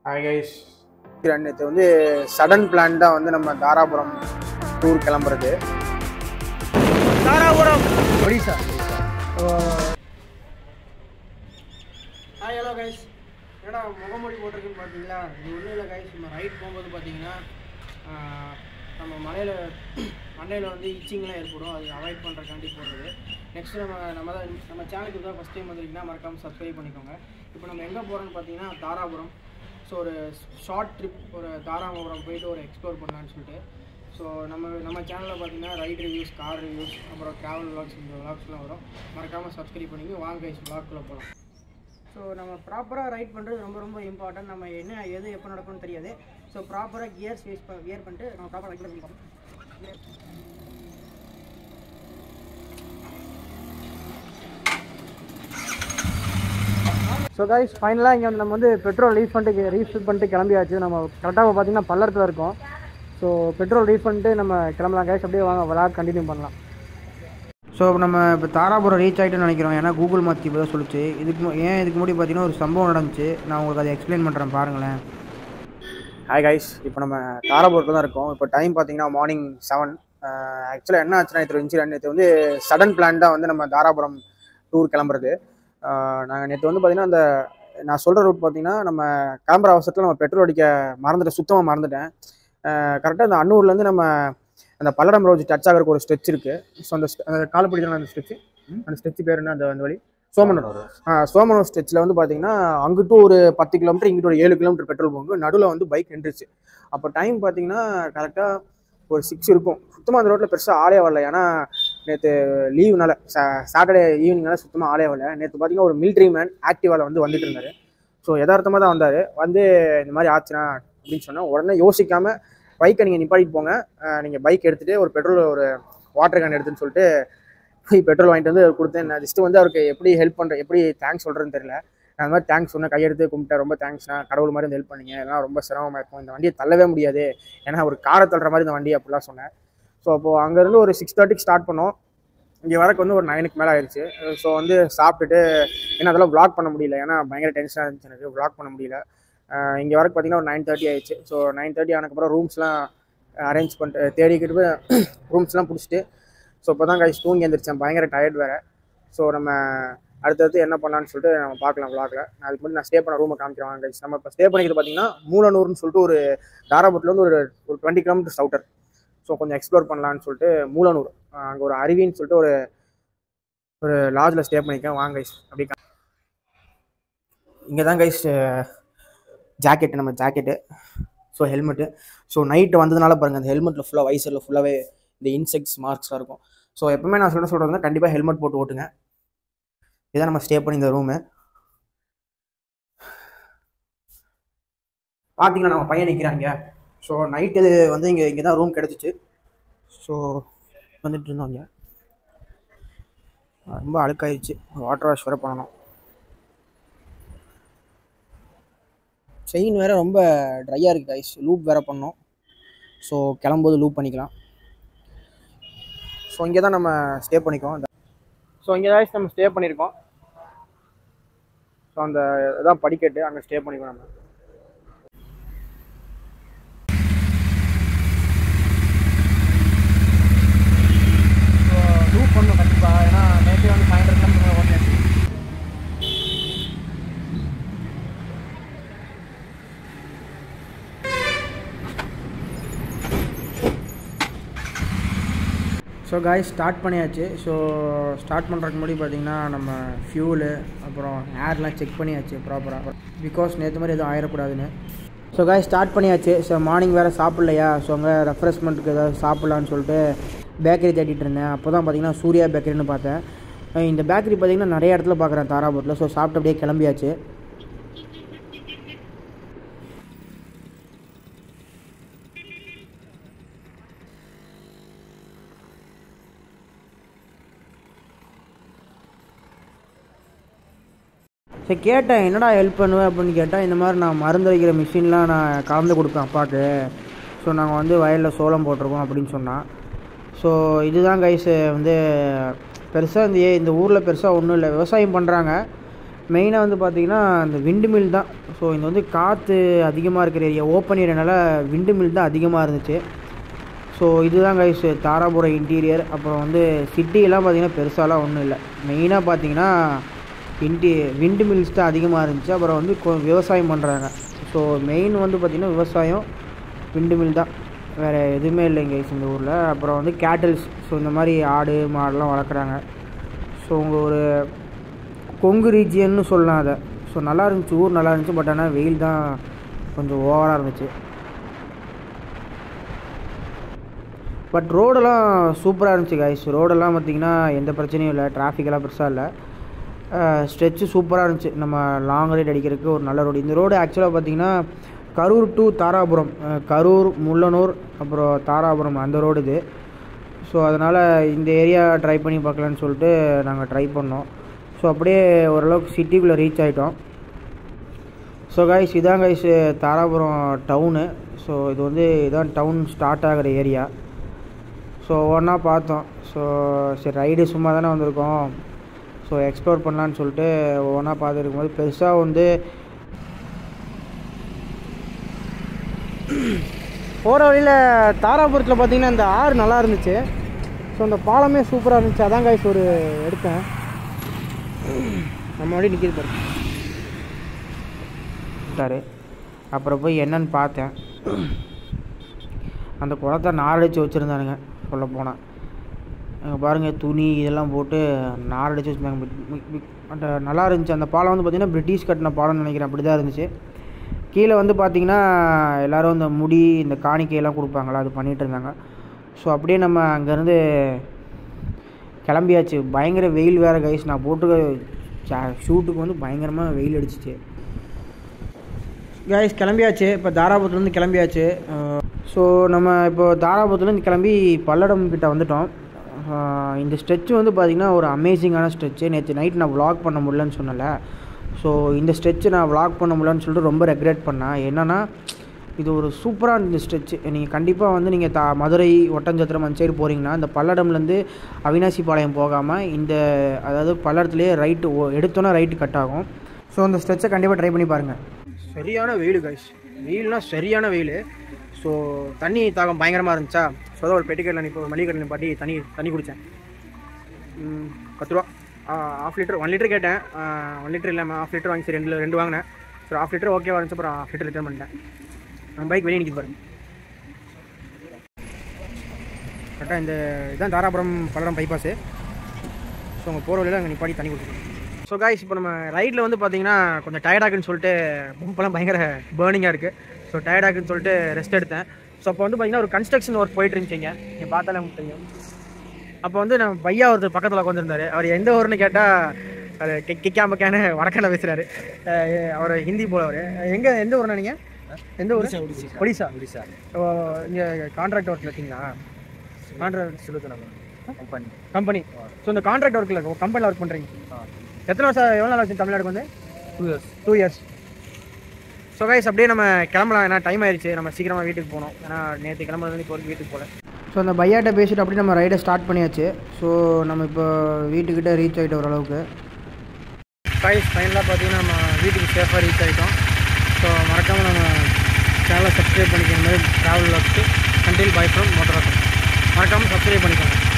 hi guys நேற்று வந்து sudden plan தான் வந்து நம்ம தாராபுரம் டூர் கிளம்புறது Dharapuram Odisha hi hello guys என்னடா முகமூடி போட்டிருக்குன்னு பார்த்தீங்களா இது ஒன்றும் இல்லை கைஸ் நம்ம ரைட் போகும்போது பார்த்தீங்கன்னா ஆஹ், நம்ம மலையில் மண்டையில் வந்து இச்சிங்லாம் ஏற்படும் அது அவாய்ட் பண்ணுறக்காண்டி போடுறது நெக்ஸ்ட் நம்ம நம்ம தான் நம்ம சேனலுக்கு தான் ஃபஸ்ட் டைம் வந்திருக்கீங்கன்னா மறக்காமல் சப்ஸ்கிரைப் பண்ணிக்கோங்க இப்போ நம்ம எங்கே போகிறோம்னு பார்த்தீங்கன்னா தாராபுரம் ஸோ ஒரு ஷார்ட் ட்ரிப் ஒரு தாராபுரம் போயிட்டு ஒரு எக்ஸ்ப்ளோர் பண்ணலான்னு சொல்லிட்டு ஸோ நம்ம நம்ம சேனலில் பார்த்தீங்கன்னா ரைட் ரிவ்யூஸ் கார் ரிவ்யூஸ் அப்புறம் ட்ராவல் vlogs இந்த vlogsலாம் வரும் மறக்காமல் சப்ஸ்கிரைப் பண்ணிங்க வாங்க கைஸ் vlogக்குள்ளே போகலாம் ஸோ நம்ம ப்ராப்பராக ரைட் பண்ணுறது ரொம்ப ரொம்ப இம்பார்ட்டன்ட் நம்ம என்ன எது எப்போ நடக்கும்னு தெரியாது ஸோ ப்ராப்பராக கியர்ஸ் யூஸ் பண்ண வியர் பண்ணிட்டு நம்ம ப்ராப்பராக ரைட் பண்ணி ஸோ கைஸ் ஃபைனலாக இங்கே நம்ம வந்து பெட்ரோல் ரீஃப் பண்ணிட்டு ரீஃபில் பண்ணிட்டு கிளம்பியாச்சு நம்ம கரெக்டாக பார்த்தீங்கன்னா பல்லடத்தில் இருக்கோம் ஸோ பெட்ரோல் ரீஃப் பண்ணிட்டு நம்ம கிளம்பலாம் கைஸ் அப்படியே வாங்க விளாட் கண்டினியூ பண்ணலாம் ஸோ நம்ம இப்போ தாராபுரம் ரீச் ஆகிட்டோன்னு நினைக்கிறோம் ஏன்னா கூகுள் மாற்றி இப்போ தான் சொல்லிச்சு இதுக்கு மு- ஏன் இதுக்கு முன்னாடி பார்த்தீங்கன்னா ஒரு சம்பவம் நடந்துச்சு நான் உங்களுக்கு அதை எக்ஸ்பிளைன் பண்ணுறேன் பாருங்களேன் ஹாய் கைஸ் இப்போ நம்ம தாராபுரத்தில் தான் இருக்கோம் இப்போ டைம் பார்த்தீங்கன்னா மார்னிங் செவன் ஆக்சுவலாக என்ன ஆச்சுன்னா நேற்று இன்சிடென்ட் நேற்று வந்து சடன் பிளான் தான் வந்து நம்ம தாராபுரம் டூர் கிளம்புறது நாங்கள் நேற்று வந்து பார்த்தீங்கன்னா அந்த நான் சொல்கிற ரூட் பார்த்தீங்கன்னா நம்ம கிளம்புற அவசரத்தில் நம்ம பெட்ரோல் அடிக்க மறந்துட்டேன் சுத்தமாக மறந்துட்டேன் கரெக்டாக அந்த அன்னூர்லேருந்து நம்ம அந்த பல்லடம் ரோஜ் டச் ஆகிறதுக்கு ஒரு ஸ்ட்ரெச் இருக்குது ஸோ அந்த st- அந்த காலப்படி தானே அந்த ஸ்ட்ரெச் அந்த ஸ்ட்ரெச் பேர் என்ன அந்த அந்த வழி சோமனூர் ஆ சோமனூர் ஸ்ட்ரெச்சில் வந்து பார்த்தீங்கன்னா அங்கிட்டும் ஒரு பத்து கிலோமீட்டர் இங்கிட்ட ஒரு ஏழு கிலோமீட்டர் பெட்ரோல் பங்கு நடுவில் வந்து பைக் நின்றுச்சு அப்போ டைம் பார்த்தீங்கன்னா கரெக்டாக ஒரு சிக்ஸ் இருக்கும் சுத்தமாக அந்த ரோட்டில் பெருசாக ஆளே வரல ஏன்னா நேற்று லீவுனால சாட்டர்டே ஈவினிங்னால சுத்தமாக ஆளே வரல நேற்று பார்த்தீங்கன்னா ஒரு மிலிட்ரி மேன் ஆக்டிவாவில் வந்து வந்துட்டு இருந்தார் ஸோ யதார்த்தமாக தான் வந்தார் வந்து இந்த மாதிரி ஆச்சுனா அப்படின்னு சொன்னால் உடனே யோசிக்காமல் பைக்கை நீங்கள் நிப்பாட்டிட்டு போங்க நீங்கள் பைக் எடுத்துகிட்டு ஒரு பெட்ரோல் ஒரு வாட்டர் கேன் எடுத்துன்னு சொல்லிட்டு போய் பெட்ரோல் வாங்கிட்டு வந்து அவருக்கு கொடுத்தேன் நான் ஜஸ்ட்டு வந்து அவருக்கு எப்படி ஹெல்ப் பண்ணுறேன் எப்படி தேங்க்ஸ் சொல்கிறேன்னு தெரியல நான் அந்த மாதிரி தேங்க்ஸ் சொன்னேன் கையெடுத்து கும்பிட்டேன் ரொம்ப தேங்க்ஸ்ண்ணா கடவுள் மாதிரி வந்து ஹெல்ப் பண்ணீங்க இதெல்லாம் ரொம்ப சிரமமாக இருக்கும் இந்த வண்டியை தள்ளவே முடியாது ஏன்னா ஒரு காரை தள்ளுற மாதிரி இந்த வண்டி அப்படிலாம் சொன்னேன் ஸோ அப்போது அங்கேருந்து ஒரு சிக்ஸ் தேர்ட்டிக்கு ஸ்டார்ட் பண்ணோம் இங்கே வரக்கு வந்து ஒரு நைனுக்கு மேலே ஆயிடுச்சு ஸோ வந்து சாப்பிட்டுட்டு ஏன்னா அதெல்லாம் வ்ளாக் பண்ண முடியல ஏன்னா பயங்கர டென்ஷனாக இருந்துச்சு எனக்கு வ்ளாக் பண்ண முடியல இங்கே வரக்கு பார்த்தீங்கன்னா ஒரு நைன் தேர்ட்டி ஆயிடுச்சு ஸோ நைன் தேர்ட்டி ஆனதுக்கப்புறம் ரூம்ஸ்லாம் அரேஞ்ச் பண்ணிட்டு தேடிக்கிட்டு போய் ரூம்ஸ்லாம் பிடிச்சிட்டு ஸோ இப்போ தான் கைஸ் தூங்கி எழுந்திரிச்சேன் பயங்கர டயர்ட் வேறு ஸோ நம்ம அடுத்தடுத்து என்ன பண்ணலான்னு சொல்லிட்டு நம்ம பார்க்கலாம் vlogல நான் அதுக்கு முன்னாடி நான் ஸ்டே பண்ண ரூமை காமிக்கிறேன் கைஸ் நம்ம இப்போ ஸ்டே பண்ணிக்கிறது பார்த்தீங்கன்னா மூலனூர்னு சொல்லிட்டு ஒரு தாராபுரத்துலேருந்து ஒரு ஒரு டுவெண்ட்டி கிலோமீட்டர்ஸ் அவுட்டர் ஸோ கொஞ்சம் எக்ஸ்ப்ளோர் பண்ணலான்னு சொல்லிட்டு மூலனூர் அங்கே ஒரு அருவின்னு சொல்லிட்டு ஒரு ஒரு லாட்ஜில் ஸ்டே பண்ணிக்கேன் வாங்க கைஸ் அப்படி இங்கே தான் கைஸ் ஜாக்கெட்டு நம்ம jacket so helmet so night வந்ததுனால பாருங்கள் அந்த ஹெல்மெட்டில் ஃபுல்லாக வைசரில் ஃபுல்லாகவே இந்த இன்செக்ட்ஸ் மார்க்ஸ்லாம் இருக்கும் ஸோ எப்பவுமே நான் சொல்ல சொல்கிறதுனா கண்டிப்பாக ஹெல்மெட் போட்டு ஓட்டுங்க இதான் நம்ம ஸ்டே பண்ணி இந்த ரூமு பார்த்தீங்களா நம்ம பையன் நிற்கிறாங்க ஸோ நைட்டு வந்து இங்கே இங்கே தான் ரூம் கிடச்சிச்சு ஸோ வந்துட்டு இருந்தோம் இங்கே ரொம்ப அழுக்காயிருச்சு வாட்டர் வாஷ் வேறு பண்ணணும் செயின் வேறு ரொம்ப ட்ரையாக இருக்குது கைஸ் லூப் வேறு பண்ணோம் ஸோ கிளம்பும்போது லூப் பண்ணிக்கலாம் ஸோ இங்கே தான் நம்ம ஸ்டே பண்ணிக்கோம் ஸோ இங்கே தான் நம்ம ஸ்டே பண்ணியிருக்கோம் ஸோ அந்த இதான் படிக்கட்டு அங்கே ஸ்டே பண்ணிக்கோ நம்ம லூப் பண்ணணும் கண்டிப்பாக ஏன்னா நேற்று வந்து சாயந்தரம் கிளம்பி ஓட்டியாச்சு ஸோ காய் ஸ்டார்ட் பண்ணியாச்சு ஸோ ஸ்டார்ட் பண்ணுறதுக்கு முன்னாடி பார்த்தீங்கன்னா நம்ம ஃபியூலு அப்புறம் ஏர்லாம் செக் பண்ணியாச்சு ப்ராப்பராக பிகாஸ் நேற்று மாதிரி எதுவும் ஆயிடக்கூடாதுன்னு ஸோ காய் ஸ்டார்ட் பண்ணியாச்சு ஸோ மார்னிங் வேறு சாப்பிட்லையா ஸோ அங்கே ரெஃப்ரெஷ்மெண்ட்டுக்கு ஏதாவது சாப்பிட்லான்னு சொல்லிட்டு பேக்கரி தேடிட்டு இருந்தேன் அப்போ தான் பார்த்தீங்கன்னா சூர்யா பேக்கரின்னு பார்த்தேன் அஹ் இந்த பேக்கரி பார்த்தீங்கன்னா நிறைய இடத்துல பார்க்குறேன் தாராபுரத்தில் ஸோ சாப்பிட்டு அப்படியே கிளம்பியாச்சு சரி கேட்டேன் என்னடா ஹெல்ப் பண்ணுவேன் அப்படின்னு கேட்டால் இந்த மாதிரி நான் மருந்து வைக்கிற மிஷின்லாம் நான் கலந்து கொடுப்பேன் அப்பாவுக்கு ஸோ நாங்கள் வந்து வயலில் சோளம் போட்டிருக்கோம் அப்படின்னு சொன்னான் ஸோ இதுதான் கைஸ் வந்து பெருசாக இந்த ஏ- இந்த ஊரில் பெருசாக ஒன்றும் இல்லை விவசாயம் பண்ணுறாங்க மெயினாக வந்து பார்த்தீங்கன்னா இந்த விண்டு மில் தான் ஸோ இது வந்து காற்று அதிகமாக இருக்கிற ஏரியா ஓப்பன் ஏரியானால விண்டு மில் தான் அதிகமாக இருந்துச்சு ஸோ இதுதான் கைஸ் தாராபுரம் இன்டீரியர் அப்புறம் வந்து சிட்டியெல்லாம் பார்த்தீங்கன்னா பெருசாலாம் ஒன்றும் இல்லை மெயினாக பார்த்தீங்கன்னா இன்டி விண்டு மில்ஸ் தான் அதிகமாக இருந்துச்சு அப்புறம் வந்து கொ- விவசாயம் பண்ணுறாங்க ஸோ மெயின் வந்து பார்த்திங்கன்னா விவசாயம் விண்டு மில் தான் வேறு எதுவுமே இல்லைங்க கைஸ் இந்த ஊரில் அப்புறம் வந்து கேட்டில்ஸ் ஸோ இந்த மாதிரி ஆடு மாடெல்லாம் வளர்க்குறாங்க ஸோ உங்கள் ஒரு கொங்கு ரீஜியன்னு சொல்லலாம் அதை ஸோ நல்லா இருந்துச்சு ஊர் நல்லா இருந்துச்சு பட் ஆனால் வெயில் தான் கொஞ்சம் ஓவராக இருந்துச்சு பட் ரோடெல்லாம் சூப்பராக இருந்துச்சு கைஸ் ரோடெல்லாம் பார்த்தீங்கன்னா எந்த பிரச்சனையும் இல்லை traffic எல்லாம் பெருசாக இல்லை ஸ்ட்ரெச்சு சூப்பராக இருந்துச்சு நம்ம லாங் ரைட் அடிக்கிறதுக்கு ஒரு நல்ல ரோடு இந்த ரோடு ஆக்சுவலாக பார்த்தீங்கன்னா கரூர் டு தாராபுரம் அஹ், கரூர் முள்ளனூர் அப்புறம் தாராபுரம் அந்த ரோடு இது ஸோ அதனால் இந்த ஏரியா ட்ரை பண்ணி பார்க்கலான்னு சொல்லிட்டு நாங்கள் ட்ரை பண்ணோம் ஸோ அப்படியே ஓரளவுக்கு சிட்டிக்குள்ளே ரீச் ஆகிட்டோம் ஸோ கைஸ் இதான் கைஸ் தாராபுரம் டவுனு ஸோ இது வந்து இதான் டவுன் ஸ்டார்ட் ஆகிற ஏரியா ஸோ ஒவ்வொன்றா பார்த்தோம் ஸோ சரி ரைடு சும்மா தானே வந்திருக்கோம் ஸோ எக்ஸ்ப்ளோர் பண்ணலான்னு சொல்லிட்டு ஒவ்வொன்றா பார்த்துருக்கும் போது பெருசாக வந்து போகிற வழியில் தாராபுரத்தில் பார்த்தீங்கன்னா இந்த ஆறு நல்லா இருந்துச்சு ஸோ அந்த பாலமே சூப்பராக இருந்துச்சு அதான் கைஸ் ஒரு எடுத்தேன் நம்ம வழி நிற்கிது பாரு விட்டாரு அப்புறம் போய் என்னன்னு பார்த்தேன் அந்த குளத்தை நாரடிச்சு வச்சுருந்தானுங்க சொல்ல போனால் அங்கே பாருங்கள் துணி இதெல்லாம் போட்டு நாரடிச்சு வச்சுருந்தாங்க பட்- பட்- பட்- பட் நல்லா இருந்துச்சு அந்த பாலம் வந்து பார்த்திங்கன்னா பிரிட்டிஷ் கட்டின பாலம்னு நினைக்கிறேன் அப்படி தான் இருந்துச்சு கீழே வந்து பார்த்திங்கன்னா எல்லோரும் இந்த முடி இந்த காணிக்கையெல்லாம் கொடுப்பாங்களா அது பண்ணிகிட்டு இருந்தாங்க ஸோ அப்படியே நம்ம அங்கேருந்து கிளம்பியாச்சு பயங்கர வெயில் வேறு கைஸ் நான் போட்டு ஷூட்டுக்கு வந்து பயங்கரமாக வெயில் அடிச்சிச்சு கைஸ் கிளம்பியாச்சு இப்போ தாராபுரத்துலேருந்து கிளம்பியாச்சு ஸோ நம்ம இப்போ தாராபுரத்துலேருந்து கிளம்பி பல்லடம் கிட்ட வந்துட்டோம் அஹ் இந்த ஸ்ட்ரெச் வந்து பார்த்திங்கன்னா ஒரு அமேசிங்கான ஸ்ட்ரெச்சு நேற்று நைட் நான் vlog பண்ண முடியலன்னு சொன்னல ஸோ இந்த ஸ்ட்ரெச்சு நான் vlog பண்ண முடியலன்னு சொல்லிட்டு ரொம்ப ரெக்ரெட் பண்ணேன் என்னென்னா இது ஒரு சூப்பராக இருந்த ஸ்ட்ரெச்சு நீங்கள் கண்டிப்பாக வந்து நீங்கள் தா மதுரை ஒட்டஞ்சத்திரம் அந்த சைடு போகிறீங்கன்னா இந்த பல்லடம்லேருந்து அவினாசி பாளையம் போகாமல் இந்த அதாவது பல்லடத்துலேயே ரைட்டு எடுத்தோன்னா ரைட்டு கட் ஆகும் ஸோ அந்த ஸ்ட்ரெச்சை கண்டிப்பாக ட்ரை பண்ணி பாருங்கள் சரியான வெயில் கைஸ் வெயில்னா சரியான வெயில் ஸோ தண்ணி தாகம் பயங்கரமாக இருந்துச்சா ஸோ அதான் ஒரு பெட்டிக்கடையில் இப்போ மளிகை கடையில் பாட்டி தண்ணி தண்ணி குடித்தேன் ம், பத்து ரூபா ஆஃப் லிட்டர் ஒன் லிட்டர் கேட்டேன் ஒன் லிட்டர் இல்லாமல் ஆஃப் லிட்டர் வாங்கி சரி ரெண்டு ரெண்டு வாங்கினேன் ஸோ ஆஃப் லிட்டர் ஓகேவா இருந்துச்சு அப்புறம் ஆஃப் லிட்டர் ரிட்டர்ன் பண்ணிட்டேன் நம்ம பைக் வெளியே நிற்கிது பாருங்க கரெக்டாக இந்த இதுதான் தாராபுரம் பல்லடம் பைபாஸு ஸோ உங்கள் போகிற வழியில் அங்கே நிப்பாடி தண்ணி கொடுத்துருக்கோம் ஸோ காய்ஸ் இப்போ நம்ம ரைடில் வந்து பார்த்தீங்கன்னா கொஞ்சம் டயர்டாகுன்னு சொல்லிட்டு பம்பெல்லாம் பயங்கர பேர்னிங்காக இருக்குது ஸோ டயர்டாகுன்னு சொல்லிட்டு ரெஸ்ட் எடுத்தேன் ஸோ அப்போ வந்து பார்த்தீங்கன்னா ஒரு கன்ஸ்ட்ரக்ஷன் ஒர்க் போயிட்டு இருந்துச்சிங்க நீங்கள் பார்த்தாலே உங்களுக்கு தெரியும் அப்போ வந்து நம்ம பையா ஒருத்தர் பக்கத்தில் உட்காந்துருந்தாரு அவர் எந்த ஊர்னு கேட்டால் அது கி கிக்காம்பக்கான வடக்கல்ல பேசுகிறாரு அவர் ஹிந்தி போல அவர் எங்கே எந்த ஊர்னா நீங்கள் எந்த ஊர் ஒடிசா ஒடிசா இங்கே கான்ட்ராக்ட் ஒர்க்கில் இருக்கீங்களா கான்ட்ராக்ட் சொல்லுங்க கம்பெனி கம்பெனி ஸோ இந்த கான்ட்ராக்ட் ஒர்க்கில் கம்பெனியில் ஒர்க் பண்ணுறீங்க எத்தனை வருஷம் எவ்வளோ நாள் ஆச்சு தமிழ்நாடுக்கு வந்து two years two years so guys அப்படியே நம்ம கிளம்பலாம் ஏன்னா டைம் ஆயிடுச்சு நம்ம சீக்கிரமாக வீட்டுக்கு போகணும் ஏன்னா நேற்று கிளம்புறது இப்போ வரைக்கும் வீட்டுக்கு போகல ஸோ அந்த பையாட்ட பேசிட்டு அப்படியே நம்ம ரைடை ஸ்டார்ட் பண்ணியாச்சு ஸோ நம்ம இப்போ வீட்டுக்கிட்ட ரீச் ஆகிட்ட ஓரளவுக்கு கைஸ் ஃபைனலாக பார்த்தீங்கன்னா நம்ம வீட்டுக்கு சேஃபாக ரீச் ஆகிட்டோம் ஸோ மறக்காமல் நம்ம சேனலை சப்ஸ்கிரைப் பண்ணிக்கிற மாதிரி ட்ராவல் வச்சு கண்டில் பை ஃப்ரம் மோட்டர் மறக்காமல் சப்ஸ்கிரைப் பண்ணிக்கோங்க